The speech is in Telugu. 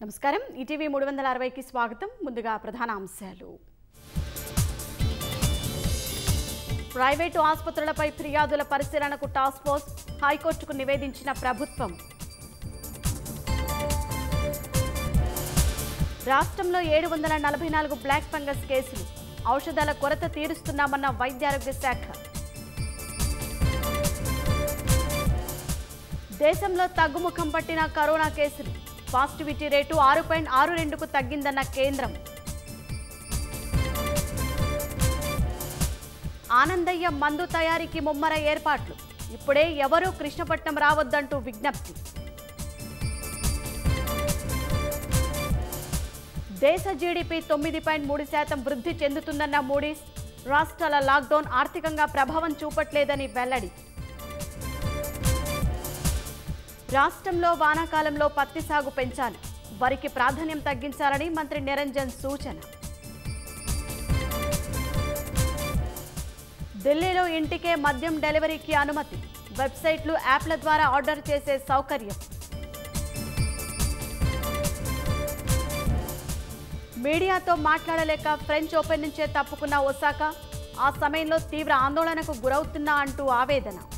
నమస్కారం ఈటీవీ మూడు వందల అరవైకి స్వాగతం ముందుగా ప్రధాన అంశాలు ప్రైవేటు ఆసుపత్రులపై ఫిర్యాదుల పరిశీలనకు టాస్క్ ఫోర్స్ హైకోర్టుకు నివేదించిన ప్రభుత్వం రాష్ట్రంలో ఏడు వందల నలభై నాలుగు బ్లాక్ ఫంగస్ కేసులు ఔషధాల కొరత తీరుస్తున్నామన్న వైద్యారోగ్య శాఖ దేశంలో తగ్గుముఖం పట్టిన కరోనా కేసులు పాజిటివిటీ రేటు ఆరు పాయింట్ ఆరు రెండుకు తగ్గిందన్న కేంద్రం ఆనందయ్య మందు తయారీకి ముమ్మర ఏర్పాట్లు ఇప్పుడే ఎవరూ కృష్ణపట్నం రావద్దంటూ విజ్ఞప్తి దేశ జీడిపి తొమ్మిది పాయింట్ మూడు శాతం వృద్ధి చెందుతుందన్న మూడీస్ రాష్ట్రాల లాక్డౌన్ ఆర్థికంగా ప్రభావం చూపట్లేదని వెల్లడి రాష్ట్రంలో వానాకాలంలో పత్తి సాగు పెంచాలి వరికి ప్రాధాన్యం తగ్గించాలని మంత్రి నిరంజన్ సూచన ఢిల్లీలో ఇంటికే మద్యం డెలివరీకి అనుమతి వెబ్సైట్లు యాప్ల ద్వారా ఆర్డర్ చేసే సౌకర్యం మీడియాతో మాట్లాడలేక ఫ్రెంచ్ ఓపెన్ నుంచే తప్పుకున్న ఒసాకా ఆ సమయంలో తీవ్ర ఆందోళనకు గురవుతున్నా అంటూ ఆవేదన